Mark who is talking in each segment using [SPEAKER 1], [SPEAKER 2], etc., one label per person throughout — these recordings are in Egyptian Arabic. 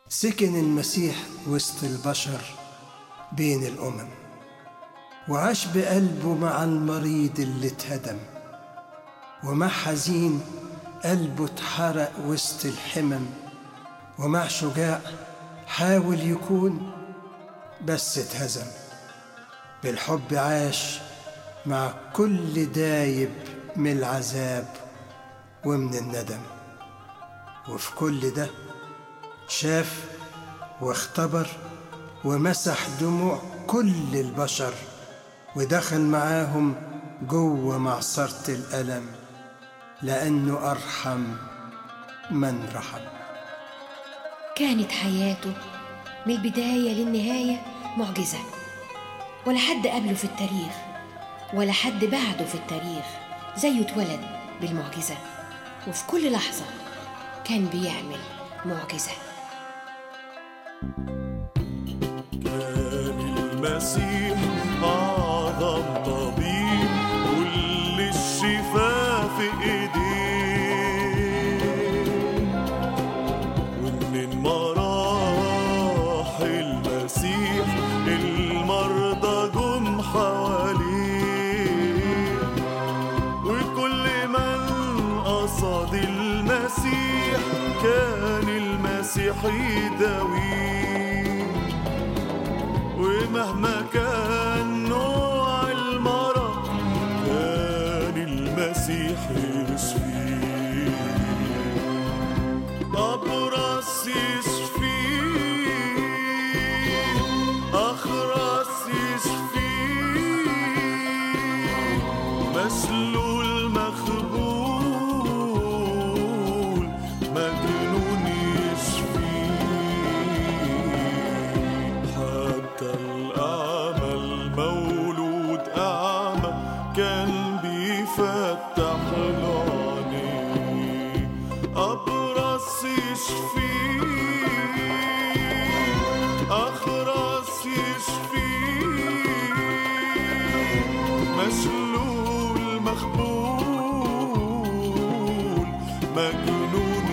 [SPEAKER 1] سكن المسيح وسط البشر بين الأمم وعاش بقلبه مع المريض اللي اتهدم ومع حزين قلبه اتحرق وسط الحمم ومع شجاع حاول يكون بس اتهزم بالحب عاش مع كل دايب من العذاب ومن الندم وفي كل ده شاف واختبر ومسح دموع كل البشر ودخل معاهم جوه معصرة الألم لأنه أرحم من رحم
[SPEAKER 2] كانت حياته من البداية للنهاية معجزة ولا حد قبله في التاريخ ولا حد بعده في التاريخ زيه اتولد بالمعجزة وفي كل لحظة كان بيعمل معجزة
[SPEAKER 3] كان المسيح أعظم طبيب كل الشفاء في إيديه ومن مراح المسيح المرضى جم حواليه وكل من قصد المسيح كان المسيح يداويه ومهما كان نوع المرض كان المسيح يشفيه أبرص يشفيه أخرس يشفيه مسلول مخبول مجنون يشفيه حتى الأعمى المولود أعمى كان بيفتح له عينيه أبرص يشفيه أخرس يشفيه مسلول مخبول مجنون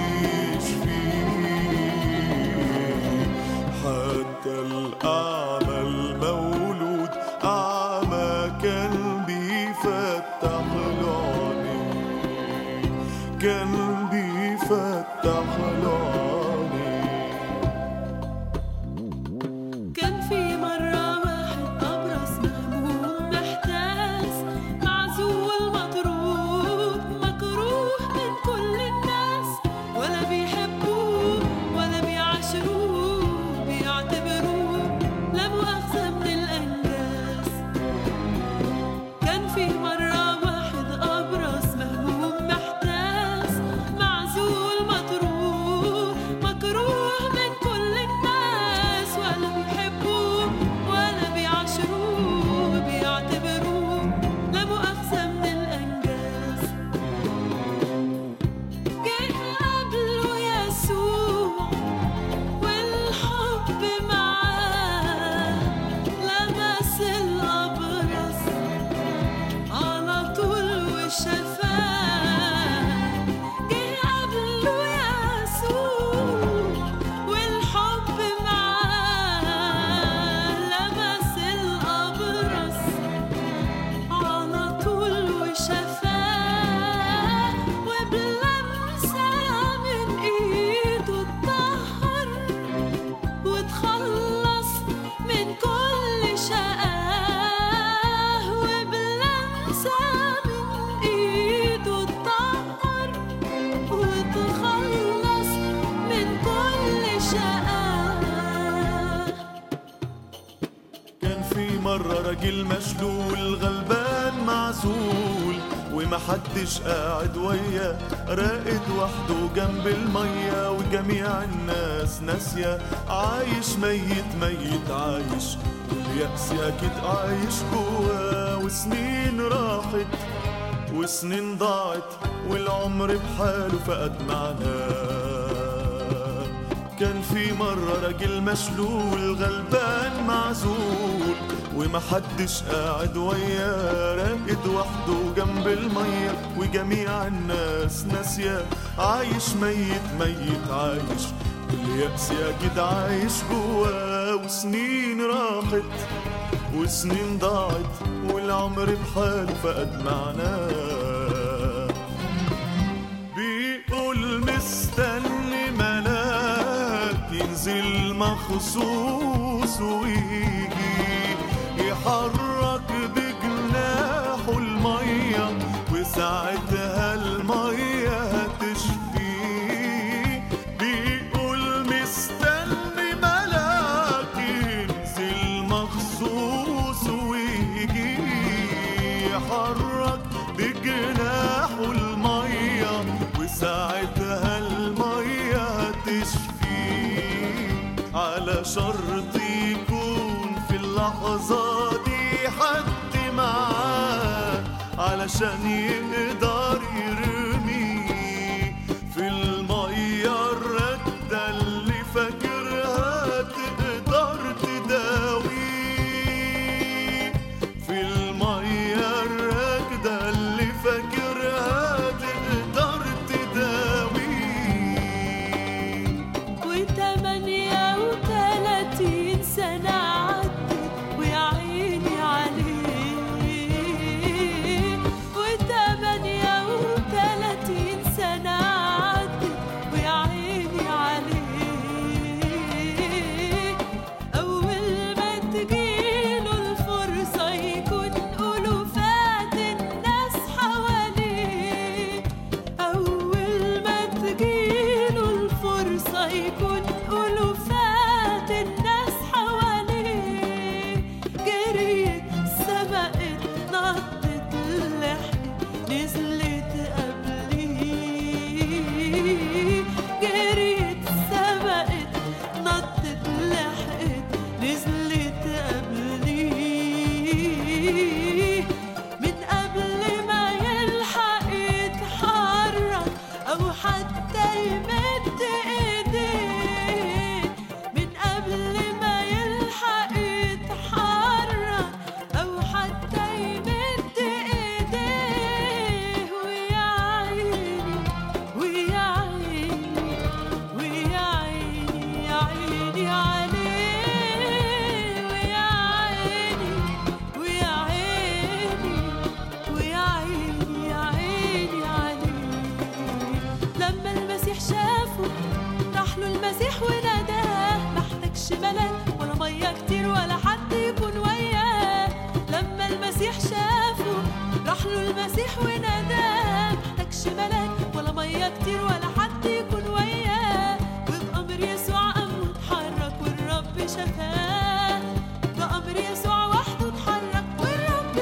[SPEAKER 3] يشفيه حتى الأعمى المولود أعمى كان بيفتح له عينيه كان بيفتح له عينيه
[SPEAKER 4] كان في مرة واحد أبرص مهموم محتاس معزول مطرود مكروه من كل الناس ولا بيحبوه ولا بيعاشروه بيعتبروه لا مؤاخذة من الأنجاز كان في مرة واحد أبرص مهموم محتاس معزول مطرود مكروه من كل الناس ولا بيحبوه ولا بيعاشروه بيعتبروه لا مؤاخذة من الأنجاز جه قبله يسوع والحب معاه لمس الأبرص على طول وشفاه جه قبله يسوع والحب معاه لمس الأبرص على طول وشفاه وبلمسة من إيده اتطهر وتخلص من كل شقاه وبلمسة من إيده اتطهر وتخلص من كل شقاه
[SPEAKER 3] كان في مرة راجل مشلول غلبان معزول ومحدش قاعد وياه راقد وحده جنب المية وجميع الناس ناسية عايش ميت ميت عايش واليأس أكيد عايش جواه وسنين راحت وسنين ضاعت والعمر بحاله فقد معناه كان في مرة راجل مشلول غلبان معزول ومحدش قاعد وياه راقد وحده جنب المية وجميع الناس ناسية عايش ميت ميت عايش واليأس أكيد عايش جواه وسنين راحت وسنين ضاعت والعمر بحاله فقد معناه بيقول مستني ملاك ينزل مخصوص ويجي يحرك بجناحه المية وساعتها المية هتشفيه بيقول مستني ملاك ينزل مخصوص ويجي يحرك بجناحه المية وساعتها المية هتشفيه على شرط يكون في اللحظة دي حد معاه علشان يقدر يرميه في المية الردة اللي فاكرها تقدر تداويه في المية الراكدة اللي فاكرها تقدر تداويه
[SPEAKER 4] وتمانية وتلاتين سنة عدت ويا عيني عليه وتمانية وتلاتين سنة عدت ويا عيني عليه أول ما تجيله الفرصة يكون ألوفات الناس حواليه أول ما تجيله الفرصة يكون ألوفات الناس حواليه جريت سبقت نطت لحقت نزلت قبليه جريت سبقت نطت لحقت نزلت قبليه من قبل ما يلحق يتحرك أو حتى يمد إيديه من قبل ما يلحق يتحرك أو حتى يمد إيديه ويا عيني ويا عيني ويا عيني يا عيني عليه ويا عيني ويا عيني ويا عيني يا عيني عليه لما المسيح شافه راح له المسيح وناداه محتاجش ملاك ولا ميه كتير ولا حد يكون وياه لما المسيح شافه راح له المسيح وناداه محتاجش ملاك ولا ميه كتير ولا حد يكون وياه وبأمر يسوع قام واتحرك والرب شفاه بأمر يسوع وحده اتحرك والرب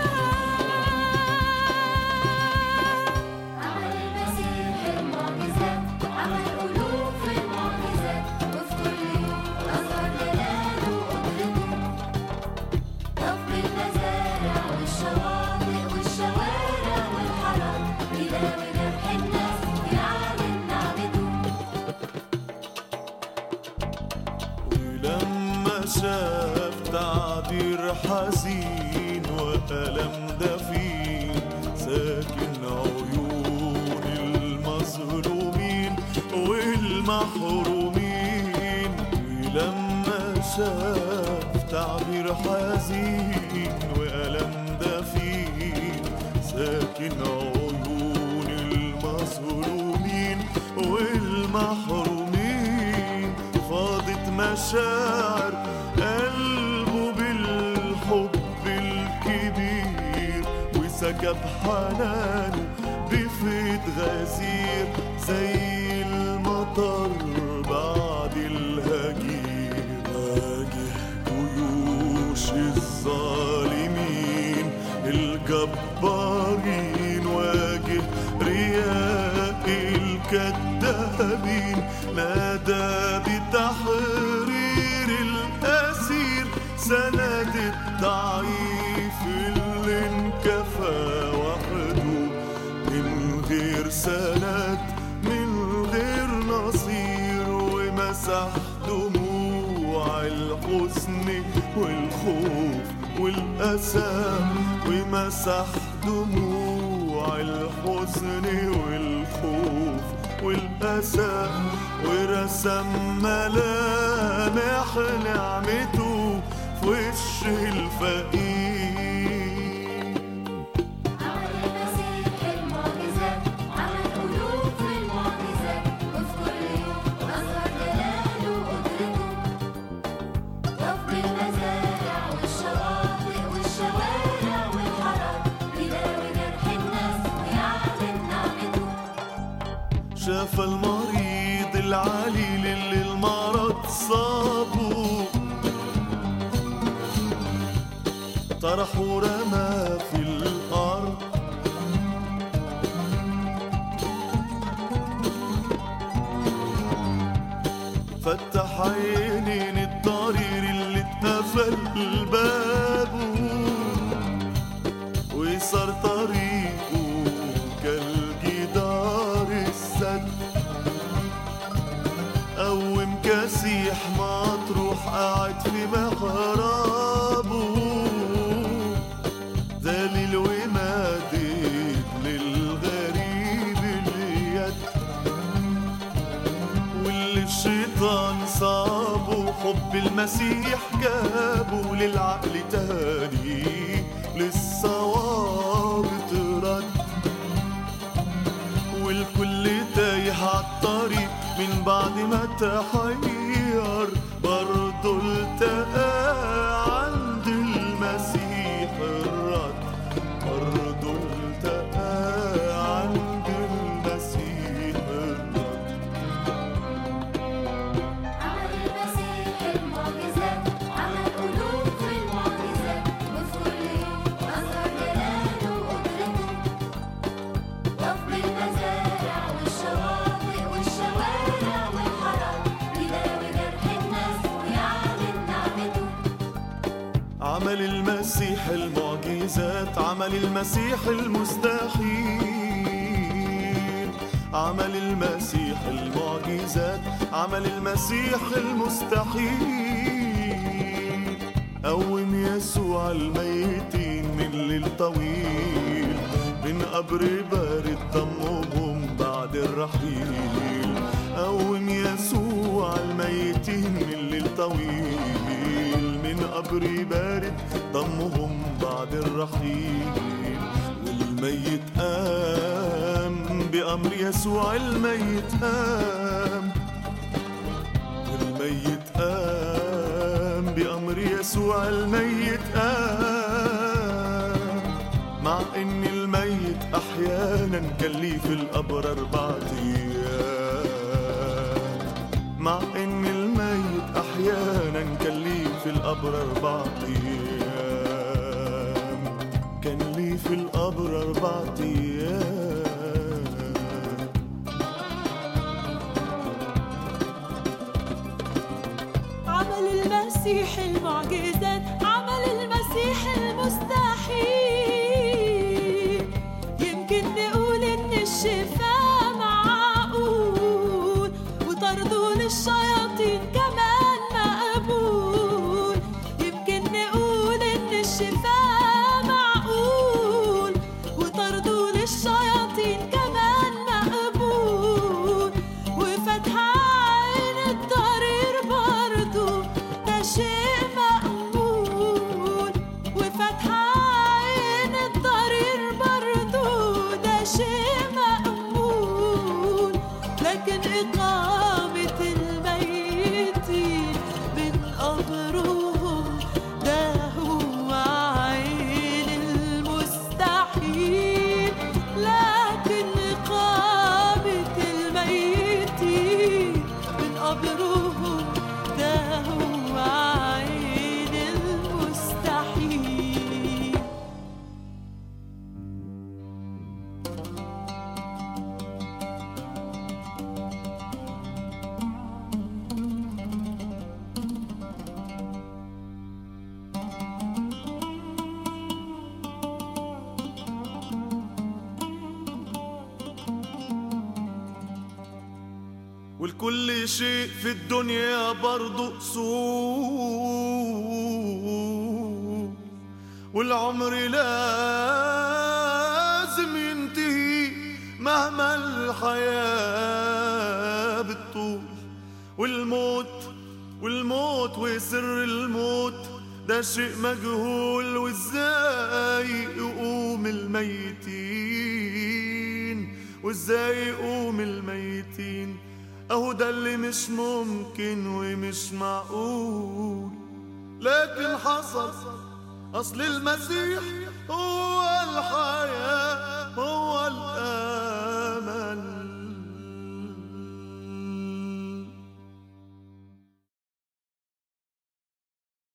[SPEAKER 4] شفاه
[SPEAKER 5] عمل المسيح المعجزات عمل ألوف المعجزات وفي كل يوم أظهر جلاله وقدرته طف بالمزارع والشواطئ والشوارع والحارات يداوي جرح الناس ويعلن نعمته
[SPEAKER 3] ولما شاف تعبير حزين وألم دفين ساكن عيون المظلومين والمحرومين ولما شاف تعبير حزين وألم دفين ساكن عيون المظلومين والمحرومين فاضت مشاعر قلبه بالحب الكبير وسكب حنانه بفيض غزير زي المطر بعد الهجير واجه جيوش الظالمين الجبارين واجه رياء الكذابين نادى بتحرير الأسير سند الضعيف اللي انكفى وحده من غير سند من غير نصير ومسح دموع الحزن والخوف والأسى ومسح دموع الحزن والخوف والأسى ورسم ملامح نعمته في وش الفقير
[SPEAKER 5] عمل المسيح المعجزات عمل ألوف المعجزات وفي كل يوم أظهر جلاله وقدرته طف بالمزارع والشواطئ والشوارع والحارات يداوي جرح الناس ويعلن نعمته
[SPEAKER 3] شاف المريض العليل اللي المرض صابه طرح ورمى في الأرض فتح عينين الضرير اللي اتقفل بابه وصار طريقه كالجدار السد قوم كسيح مطروح قاعد في محرابه ذليل ومادد للغريب اليد واللي الشيطان صابه حب المسيح جابه للعقل تاني للصواب ترد والكل تايه عالطريق من بعد ما تحير برضه التقى عند المسيح الرد برضه التقى عند المسيح الرد
[SPEAKER 5] عمل المسيح المعجزات عمل ألوف المعجزات وفي كل يوم أظهر جلاله وقدرته طف بالمزارع والشواطئ والشوارع والحارات يداوي جرح الناس ويعلن نعمته
[SPEAKER 3] عمل المسيح المعجزات عمل المسيح المستحيل عمل المسيح المعجزات عمل المسيح المستحيل قوم يسوع الميتين من ليل طويل من قبر بارد دمهم بعد الرحيل قوم يسوع الميتين من ليل طويل من قبر بارد دمهم بعد الرحيل والميت قام بأمر يسوع الميت قام والميت قام بأمر يسوع الميت قام مع إن الميت أحيانا كان ليه في القبر أربعة أيام مع إن الميت أحيانا كان ليه في القبر أربعة أيام كان ليه في القبر أربعة أيام
[SPEAKER 4] عمل المسيح المعجزات عمل المسيح المستحيل يمكن نقول ان الشفاء معقول وطرده للشياطين كمان مقبول يمكن نقول ان الشفاء معقول وطرده للشياطين كمان مقبول وفتح عين الضرير برضو ده شيء مقبول وفتح عين الضرير برضو ده شيء مقبول لكن إقامة الميتين من قبرهم ده هو عين المستحيل لكن إقامة الميتين من قبرهم ده هو عين المستحيل
[SPEAKER 3] والكل شيء في الدنيا برضو سوء والعمر لازم ينتهي مهما الحياة والموت والموت وسر الموت ده شيء مجهول وازاي يقوم الميتين وازاي يقوم الميتين اهو ده اللي مش ممكن ومش معقول لكن حصل اصل المسيح هو الحياة